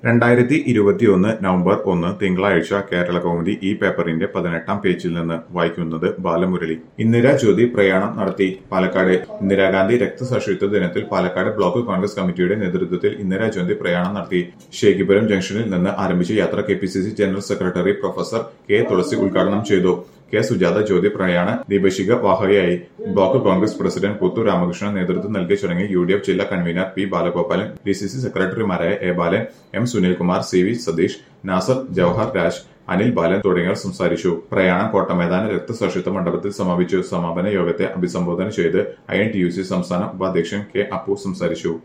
രണ്ടായിരത്തി ഇരുപത്തിയൊന്ന് നവംബർ ഒന്ന് തിങ്കളാഴ്ച കേരള കൗമുദി ഈ പേപ്പറിന്റെ പതിനെട്ടാം പേജിൽ നിന്ന് വായിക്കുന്നത് ബാലമുരളി ഇന്ദിരാ ജ്യോതി പ്രയാണം നടത്തി പാലക്കാട് ഇന്ദിരാഗാന്ധി രക്തസാക്ഷിത്വ ദിനത്തിൽ പാലക്കാട് ബ്ലോക്ക് കോൺഗ്രസ് കമ്മിറ്റിയുടെ നേതൃത്വത്തിൽ ഇന്ദിരാ ജ്യോതി പ്രയാണം നടത്തി ഷേഖിപുരം ജംഗ്ഷനിൽ നിന്ന് ആരംഭിച്ച യാത്ര K P C C general secretary professor K Thulasi ഉദ്ഘാടനം ചെയ്തു കെ സുജാത ജ്യോതി പ്രയാണ ദീപശിഖ വാഹകയായി block Congress president Puthu Ramakrishnan നേതൃത്വം നൽകിയ ചടങ്ങിൽ യു ഡി എഫ് ജില്ലാ convener P Balagopalan D C C സെക്രട്ടറിമാരായ A Balan M Sunilkumar C V Satheesh Nasar Jawahar Raj Anil Balan തുടങ്ങിയവർ സംസാരിച്ചു പ്രയാണം കോട്ടമൈതാന രക്തസാക്ഷിത്വ മണ്ഡപത്തിൽ സമാപിച്ചു സമാപന യോഗത്തെ അഭിസംബോധന ചെയ്ത് I N T U C സംസ്ഥാന ഉപാധ്യക്ഷൻ കെ അപ്പു സംസാരിച്ചു